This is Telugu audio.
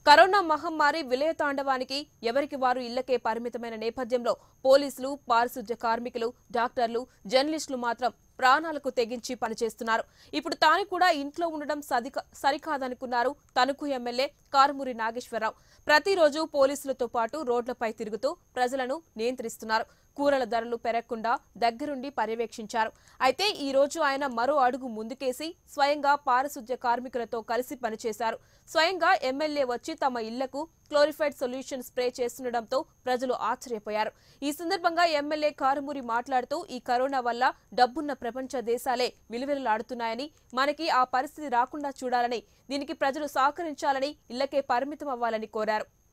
కరోనా మహమ్మారి విలయతాండవానికి ఎవరికి వారు ఇళ్లకే పరిమితమైన నేపథ్యంలో పోలీసులు పారిశుధ్య కార్మికులు డాక్టర్లు జర్నలిస్టులు మాత్రం ప్రాణాలకు తెగించి పనిచేస్తున్నారు ఇప్పుడు తాను కూడా ఇంట్లో ఉండడం సదిక సరికాదనుకున్నారు తణుకు ఎమ్మెల్యే కారుమూరి నాగేశ్వరరావు ప్రతిరోజు పోలీసులతో పాటు రోడ్లపై తిరుగుతూ ప్రజలను నియంత్రిస్తున్నారు కూరల ధరలు పెరగకుండా దగ్గరుండి పర్యవేక్షించారు అయితే ఈ రోజు ఆయన మరో అడుగు ముందుకేసి స్వయంగా పారిశుధ్య కార్మికులతో కలిసి పనిచేశారు స్వయంగా ఎమ్మెల్యే వచ్చి తమ ఇళ్లకు క్లోరిఫైడ్ సొల్యూషన్ స్ప్రే చేస్తుండటంతో ప్రజలు ఆశ్చర్యపోయారు ఈ సందర్భంగా ఎమ్మెల్యే కారుమూరి మాట్లాడుతూ ఈ కరోనా వల్ల డబ్బున్న ప్రపంచ దేశాలే విలువెలలాడుతున్నాయని మనకి ఆ పరిస్థితి రాకుండా చూడాలని దీనికి ప్రజలు సహకరించాలని ఇళ్లకే పరిమితం అవ్వాలని కోరారు